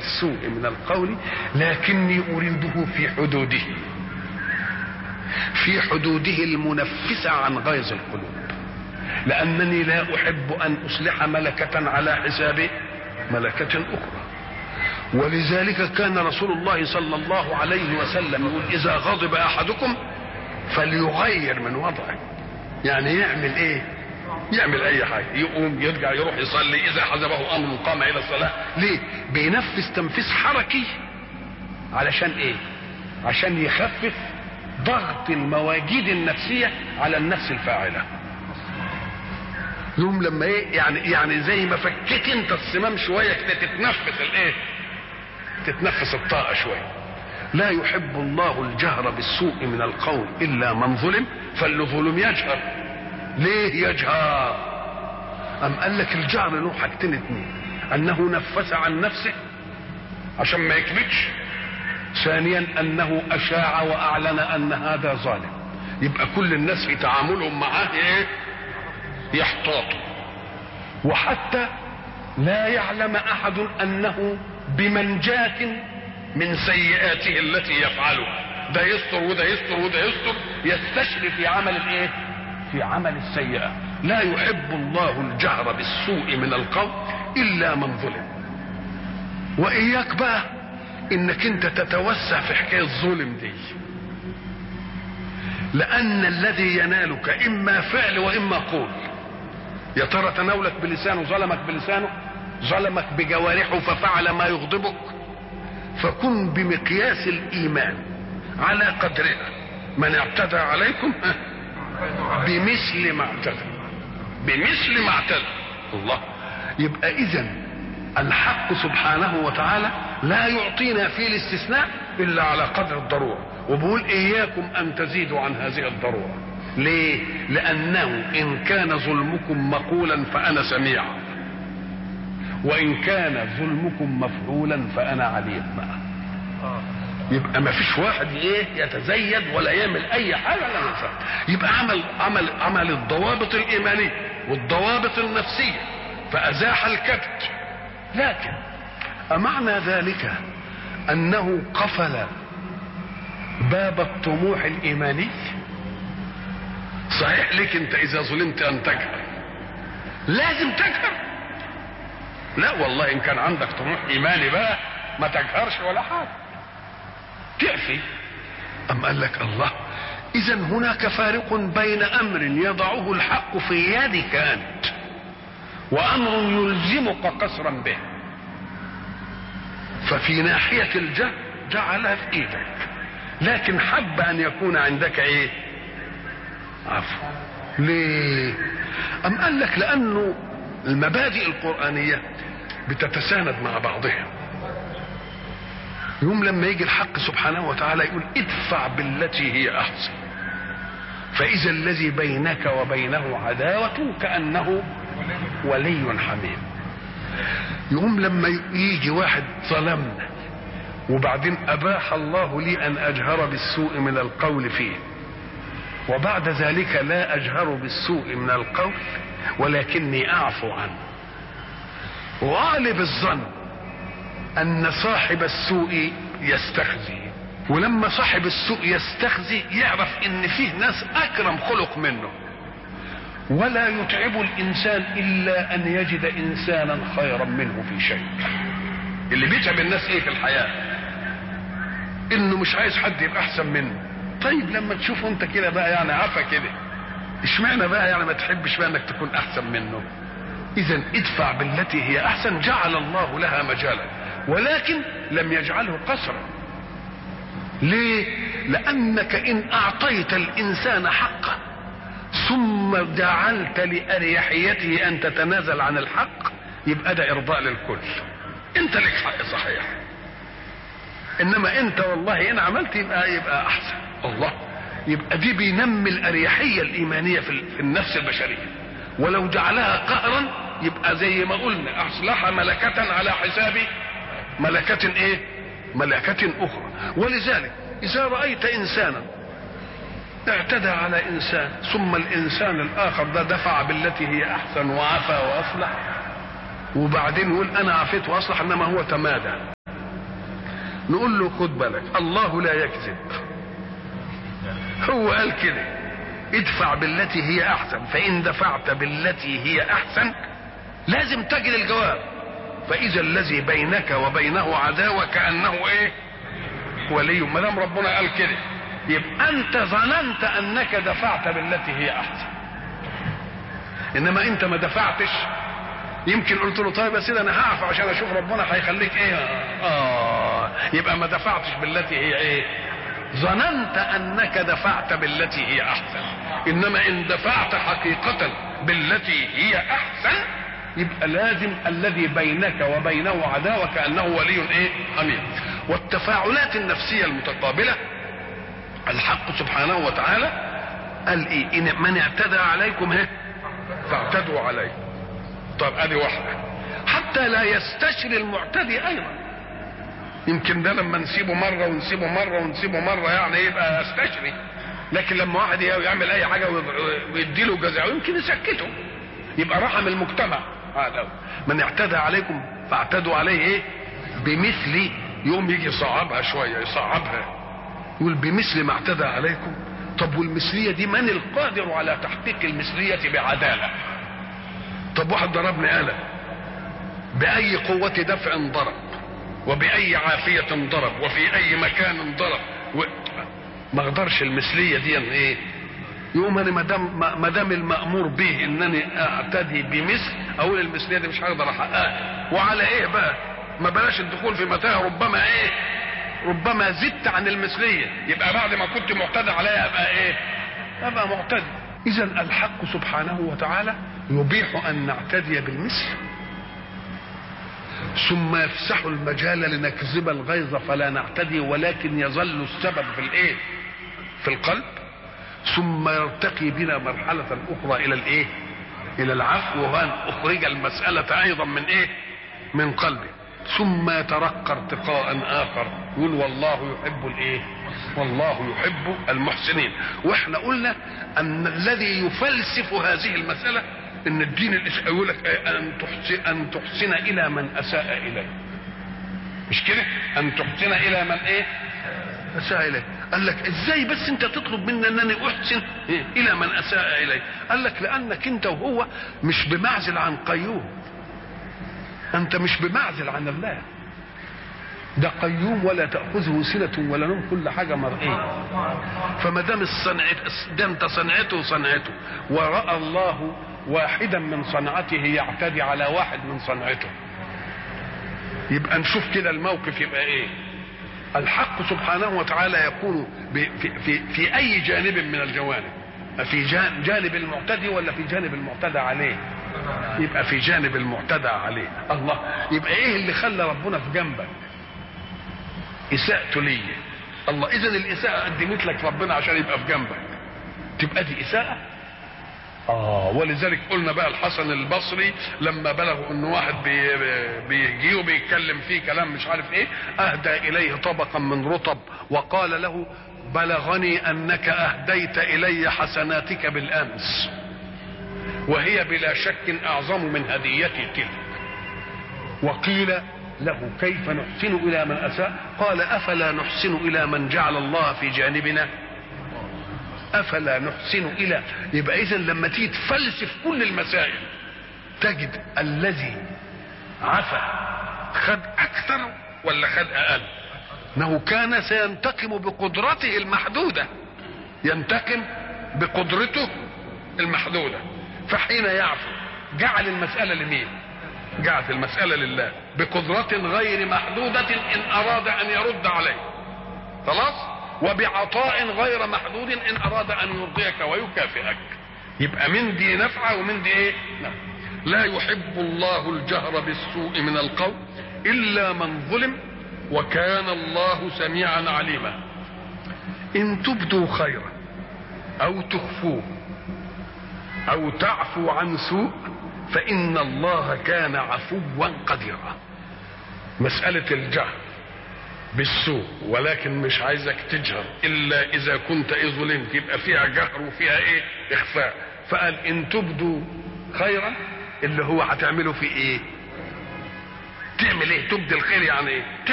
السوء من القول لكني اريده في حدوده في حدوده المنفسه عن غيظ القلوب لانني لا احب ان اصلح ملكه على حساب ملكه اخرى ولذلك كان رسول الله صلى الله عليه وسلم يقول اذا غضب احدكم فليغير من وضعه يعني يعمل ايه يعمل اي حاجه يقوم يرجع يروح يصلي اذا حزبه امر قام الى الصلاه ليه بينفذ تنفيذ حركي علشان ايه عشان يخفف ضغط المواجيد النفسيه على النفس الفاعله يوم لما ايه يعني يعني زي ما فكيت انت الصمام شويه كده تتنفس الايه تتنفس الطاقه شويه لا يحب الله الجهر بالسوء من القول الا من ظلم فاللي ظلم يجهر ليه يجهر ام قال لك الجهر له حاجتين اتنين انه نفس عن نفسه عشان ما يكذبش ثانيا انه اشاع واعلن ان هذا ظالم يبقى كل الناس في تعاملهم معاه ايه يحتاطوا وحتى لا يعلم احد انه بمنجاة من سيئاته التي يفعلها ده يستر وده يستر وده يستر يستشري في عمل الايه في عمل السيئة لا يحب الله الجهر بالسوء من القول الا من ظلم واياك بقى انك انت تتوسع في حكاية الظلم دي لان الذي ينالك اما فعل واما قول يا ترى تناولك بلسانه ظلمك بلسانه ظلمك بجوارحه ففعل ما يغضبك فكن بمقياس الايمان على قدرها من اعتدى عليكم بمثل ما اعتدى بمثل ما اعتدى الله يبقى اذا الحق سبحانه وتعالى لا يعطينا في الاستثناء الا على قدر الضروره وبقول اياكم ان تزيدوا عن هذه الضروره ليه لانه ان كان ظلمكم مقولا فانا سميع وان كان ظلمكم مفعولا فانا عليم بقى يبقى ما فيش واحد ايه يتزيد ولا يعمل اي حاجه لا ينفع يبقى عمل عمل عمل الضوابط الايمانيه والضوابط النفسيه فازاح الكبت لكن امعنى ذلك انه قفل باب الطموح الايماني صحيح لك انت اذا ظلمت ان تجهر لازم تجهر لا والله ان كان عندك طموح ايماني بقى ما تجهرش ولا حاجه تعفي ام قال لك الله اذا هناك فارق بين امر يضعه الحق في يدك انت وامر يلزمك قصرا به ففي ناحيه الجهل جعلها في ايدك لكن حب ان يكون عندك ايه عفو ليه ام قال لك لانه المبادئ القرآنية بتتساند مع بعضها يوم لما يجي الحق سبحانه وتعالى يقول ادفع بالتي هي احسن فاذا الذي بينك وبينه عداوة كأنه ولي حميم يقوم لما يجي واحد ظلمنا وبعدين اباح الله لي ان اجهر بالسوء من القول فيه وبعد ذلك لا اجهر بالسوء من القول ولكني اعفو عنه غالب الظن ان صاحب السوء يستخزي ولما صاحب السوء يستخزي يعرف ان فيه ناس اكرم خلق منه ولا يتعب الانسان الا ان يجد انسانا خيرا منه في شيء اللي بيتعب الناس ايه في الحياه انه مش عايز حد يبقى احسن منه طيب لما تشوفه انت كده بقى يعني عفا كده اشمعنى بقى يعني ما تحبش بقى انك تكون احسن منه اذا ادفع بالتي هي احسن جعل الله لها مجالا ولكن لم يجعله قصرا ليه لانك ان اعطيت الانسان حقه ثم جعلت لاريحيته ان تتنازل عن الحق يبقى ده ارضاء للكل انت لك حق صحيح انما انت والله ان عملت يبقى يبقى احسن الله يبقى دي بينمي الاريحيه الايمانيه في النفس البشريه ولو جعلها قهرا يبقى زي ما قلنا اصلح ملكة على حساب ملكة ايه ملكة اخرى ولذلك اذا رأيت انسانا اعتدى على انسان ثم الانسان الاخر ده دفع بالتي هي احسن وعفى واصلح وبعدين يقول انا عفيت واصلح انما هو تمادى نقول له خد بالك الله لا يكذب هو قال كده ادفع بالتي هي احسن فان دفعت بالتي هي احسن لازم تجد الجواب فاذا الذي بينك وبينه عداوه كانه ايه ولي ما دام ربنا قال كده يبقى انت ظننت انك دفعت بالتي هي احسن انما انت ما دفعتش يمكن قلت له طيب يا سيدي انا هعفى عشان اشوف ربنا هيخليك ايه اه يبقى ما دفعتش بالتي هي ايه ظننت انك دفعت بالتي هي احسن انما ان دفعت حقيقة بالتي هي احسن يبقى لازم الذي بينك وبينه عداوة كأنه ولي ايه حميد والتفاعلات النفسية المتقابلة الحق سبحانه وتعالى قال ايه إن من اعتدى عليكم ايه فاعتدوا عليه طب ادي واحدة حتى لا يستشري المعتدي ايضا يمكن ده لما نسيبه مرة ونسيبه مرة ونسيبه مرة يعني يبقى يستشري لكن لما واحد يعمل اي حاجة ويديله جزاء يمكن يسكته يبقى رحم المجتمع هذا من اعتدى عليكم فاعتدوا عليه ايه بمثل يوم يجي يصعبها شوية يصعبها يقول بمثل ما اعتدى عليكم طب والمثلية دي من القادر على تحقيق المثلية بعدالة طب واحد ضربني آلة بأي قوة دفع ضرب وبأي عافية ضرب وفي أي مكان ضرب و... ما اقدرش المثلية دي ايه يقوم انا ما دام المامور به انني اعتدي بمثل اقول المثليه دي مش هقدر احققها وعلى ايه بقى ما بلاش الدخول في متاهه ربما ايه ربما زدت عن المثليه يبقى بعد ما كنت معتدى عليها ابقى ايه ابقى معتدي اذا الحق سبحانه وتعالى يبيح ان نعتدي بالمثل ثم يفسح المجال لنكذب الغيظ فلا نعتدي ولكن يظل السبب في الايه في القلب ثم يرتقي بنا مرحلة أخرى إلى الإيه؟ إلى العفو وأن أخرج المسألة أيضا من إيه؟ من قلبي ثم يترقى ارتقاء آخر يقول والله يحب الإيه؟ والله يحب المحسنين وإحنا قلنا أن الذي يفلسف هذه المسألة إن الدين الإسلامي يقول لك أن تحسن أن تحسن إلى من أساء إليه مش كده؟ أن تحسن إلى من إيه؟ اساء اليه قال لك ازاي بس انت تطلب مني انني احسن الى من اساء اليه قال لك لانك انت وهو مش بمعزل عن قيوم انت مش بمعزل عن الله ده قيوم ولا تاخذه سنه ولا نوم كل حاجه مرئيه فما دام الصنعت ده انت صنعته صنعته وراى الله واحدا من صنعته يعتدي على واحد من صنعته يبقى نشوف كده الموقف يبقى ايه الحق سبحانه وتعالى يكون في, في, في اي جانب من الجوانب في جانب المعتدي ولا في جانب المعتدى عليه يبقى في جانب المعتدى عليه الله يبقى ايه اللي خلى ربنا في جنبك اساءته لي الله اذا الاساءه قدمت لك ربنا عشان يبقى في جنبك تبقى دي اساءه اه ولذلك قلنا بقى الحسن البصري لما بلغوا ان واحد بي بيجي وبيتكلم فيه كلام مش عارف ايه اهدى اليه طبقا من رطب وقال له بلغني انك اهديت الي حسناتك بالامس وهي بلا شك اعظم من هديتي تلك وقيل له كيف نحسن الى من اساء قال افلا نحسن الى من جعل الله في جانبنا افلا نحسن الى يبقى اذا لما تيجي تفلسف كل المسائل تجد الذي عفى خد اكثر ولا خد اقل انه كان سينتقم بقدرته المحدوده ينتقم بقدرته المحدوده فحين يعفو جعل المساله لمين جعل المساله لله بقدره غير محدوده ان اراد ان يرد عليه خلاص وبعطاء غير محدود ان اراد ان يرضيك ويكافئك يبقى من دي نفعه ومن دي ايه نفع. لا يحب الله الجهر بالسوء من القول الا من ظلم وكان الله سميعا عليما ان تبدوا خيرا او تخفوه او تعفو عن سوء فان الله كان عفوا قديرا مساله الجهر بالسوء ولكن مش عايزك تجهر الا اذا كنت ايه ظلمت يبقى فيها جهر وفيها ايه اخفاء فقال ان تبدوا خيرا اللي هو هتعمله في ايه تعمل ايه تبدي الخير يعني ايه